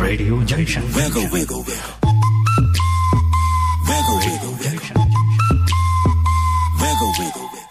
Radio Junction. Wiggle, wiggle, wiggle. Wiggle, wiggle, wiggle. Wiggle, wiggle, wiggle.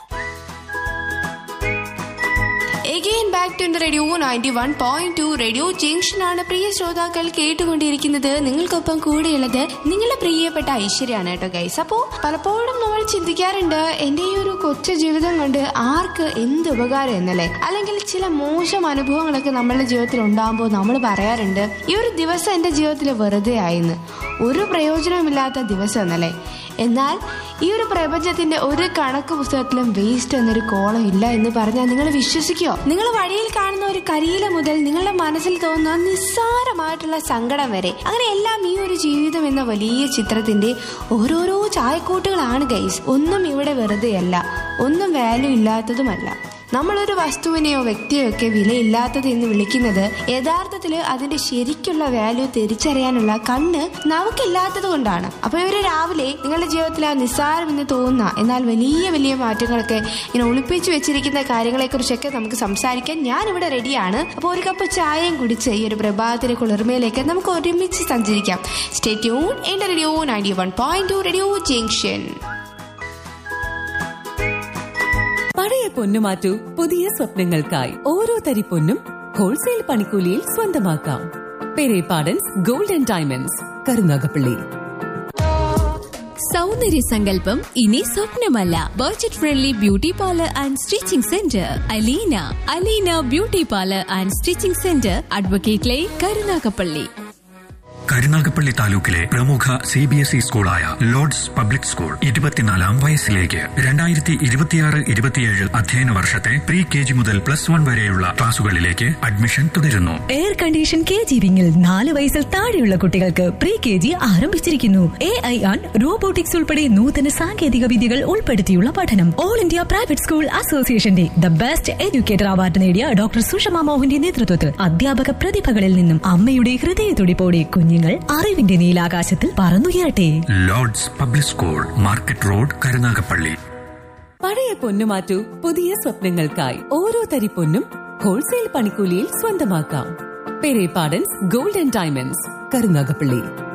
Again back to radio ninety one point two radio junction ആണ് പ്രിയ ശ്രോതാക്കൾ കേട്ടുകൊണ്ടിരിക്കുന്നത് നിങ്ങൾക്കൊപ്പം കൂടെയുള്ളത് നിങ്ങളുടെ പ്രിയപ്പെട്ട ഐശ്വര്യാണ് കേട്ടോ ഗൈസ് അപ്പോ പലപ്പോഴും നമ്മൾ ചിന്തിക്കാറുണ്ട് എന്റെ ഈ ഒരു കൊച്ചു ജീവിതം കൊണ്ട് ആർക്ക് എന്ത് ഉപകാരം എന്നല്ലേ അല്ലെങ്കിൽ ചില മോശം അനുഭവങ്ങളൊക്കെ നമ്മളുടെ ജീവിതത്തിൽ ഉണ്ടാകുമ്പോൾ നമ്മൾ പറയാറുണ്ട് ഈ ഒരു ദിവസം എന്റെ ജീവിതത്തിൽ വെറുതെ ആയിന്ന് ഒരു പ്രയോജനമില്ലാത്ത ദിവസം എന്നല്ലേ എന്നാൽ ഈ ഒരു പ്രപഞ്ചത്തിന്റെ ഒരു കണക്ക് പുസ്തകത്തിലും വേസ്റ്റ് എന്നൊരു കോളം ഇല്ല എന്ന് പറഞ്ഞാൽ നിങ്ങൾ വിശ്വസിക്കോ നിങ്ങൾ വഴിയിൽ കാണുന്ന ഒരു കരിയില മുതൽ നിങ്ങളുടെ മനസ്സിൽ തോന്നുന്ന നിസ്സാരമായിട്ടുള്ള സങ്കടം വരെ അങ്ങനെ എല്ലാം ഈ ഒരു ജീവിതം എന്ന വലിയ ചിത്രത്തിന്റെ ഓരോരോ ചായക്കൂട്ടുകളാണ് ഗൈസ് ഒന്നും ഇവിടെ വെറുതെയല്ല ഒന്നും വാല്യൂ ഇല്ലാത്തതുമല്ല നമ്മളൊരു വസ്തുവിനെയോ വ്യക്തിയോ ഒക്കെ വിലയില്ലാത്തത് എന്ന് വിളിക്കുന്നത് യഥാർത്ഥത്തിൽ അതിന്റെ ശരിക്കുള്ള വാല്യൂ തിരിച്ചറിയാനുള്ള കണ്ണ് നമുക്കില്ലാത്തത് കൊണ്ടാണ് അപ്പൊ ഇവര് രാവിലെ നിങ്ങളുടെ ജീവിതത്തിൽ ആ നിസ്സാരമെന്ന് തോന്നുന്ന എന്നാൽ വലിയ വലിയ മാറ്റങ്ങളൊക്കെ ഇങ്ങനെ ഒളിപ്പിച്ചു വെച്ചിരിക്കുന്ന കാര്യങ്ങളെ കുറിച്ചൊക്കെ നമുക്ക് സംസാരിക്കാൻ ഞാൻ ഇവിടെ റെഡിയാണ് അപ്പോൾ ഒരു കപ്പ് ചായയും കുടിച്ച് ഈ ഒരു പ്രഭാതത്തിലെ കുളിർമയിലേക്ക് നമുക്ക് ഒരുമിച്ച് സഞ്ചരിക്കാം സ്റ്റേ ട്യൂൺ എന്റെ radio ninety one point two radio junction പഴയ പൊന്നു മാറ്റൂ പുതിയ സ്വപ്നങ്ങൾക്കായി ഓരോ തരി പൊന്നും ഹോൾസെയിൽ പണിക്കൂലിയിൽ സ്വന്തമാക്കാം Perepadans gold and diamonds Karunagappally സൗന്ദര്യ സങ്കല്പം ഇനി സ്വപ്നമല്ല budget friendly beauty parlour and stitching centre Aleena Aleena beauty parlour and stitching centre advocate line Karunagappally Karunagappally താലൂക്കിലെ പ്രമുഖ സി ബി എസ് ഇ സ്കൂളായ ലോർഡ്സ് പബ്ലിക് സ്കൂൾ ഇരുപത്തിനാലാം വയസ്സിലേക്ക് രണ്ടായിരത്തി ഇരുപത്തിയാറ് ഇരുപത്തിയേഴ് അധ്യയന വർഷത്തെ പ്രീ കെ ജി മുതൽ പ്ലസ് വൺ വരെയുള്ള ക്ലാസുകളിലേക്ക് അഡ്മിഷൻ തുടരുന്നു എയർ കണ്ടീഷൻ കെ ജി വിങ്ങിൽ നാല് വയസ്സിൽ താഴെയുള്ള കുട്ടികൾക്ക് പ്രീ കെ ജി ആരംഭിച്ചിരിക്കുന്നു എ ഐ ആൺ റോബോട്ടിക്സ് ഉൾപ്പെടെ നൂതന സാങ്കേതിക വിദ്യകൾ ഉൾപ്പെടുത്തിയുള്ള പഠനം ഓൾ ഇന്ത്യ പ്രൈവറ്റ് സ്കൂൾ അസോസിയേഷന്റെ ദ ബെസ്റ്റ് എഡ്യൂക്കേറ്റർ അവാർഡ് നേടിയ ഡോക്ടർ സുഷമ മോഹന്റെ നേതൃത്വത്തിൽ അധ്യാപക പ്രതിഭകളിൽ നിന്നും അമ്മയുടെ ഹൃദയത്തുടിപ്പോടെ കുഞ്ഞുങ്ങൾ അറിവിന്റെ നീലാകാശത്തിൽ പറന്നുയരട്ടെ Lord's public school market road Karunagappally പഴയ പൊന്നു മാറ്റൂ പുതിയ സ്വപ്നങ്ങൾക്കായി ഓരോ തരി പൊന്നും ഹോൾസെയിൽ പണിക്കൂലിയിൽ സ്വന്തമാക്കാം Perepadans gold and diamonds Karunagappally